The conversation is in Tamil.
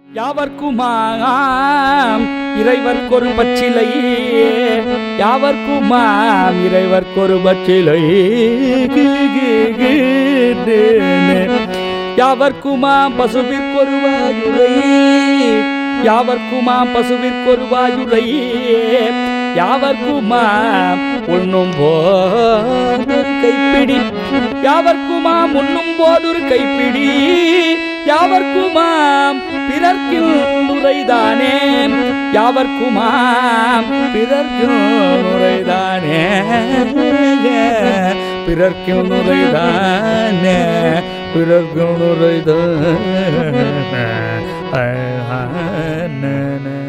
யாவர்க்குமாம் இறைவர்க்கொரு பச்சிலை யாவர்க்குமாம் இறைவர்க்கொரு பச்சிலை யாவர்க்குமாம் பசுவிற்கொரு வாயுரை யாவர்க்குமாம் பசுவிற்கொரு வாயுரை யாவர்க்குமாம் உண்ணும் போதொரு கைப்பிடி யாவர்க்குமாம் உண்ணும் போதொரு கைப்பிடி யாவர்க்குமாம் பிறர்க்கில் நுரைதானே யாவர்க்குமாம் பிறர்க்கில் நுரைதானே பிறர்க்கில் நுரைதானே பிறர்க்கில் நுரைதானே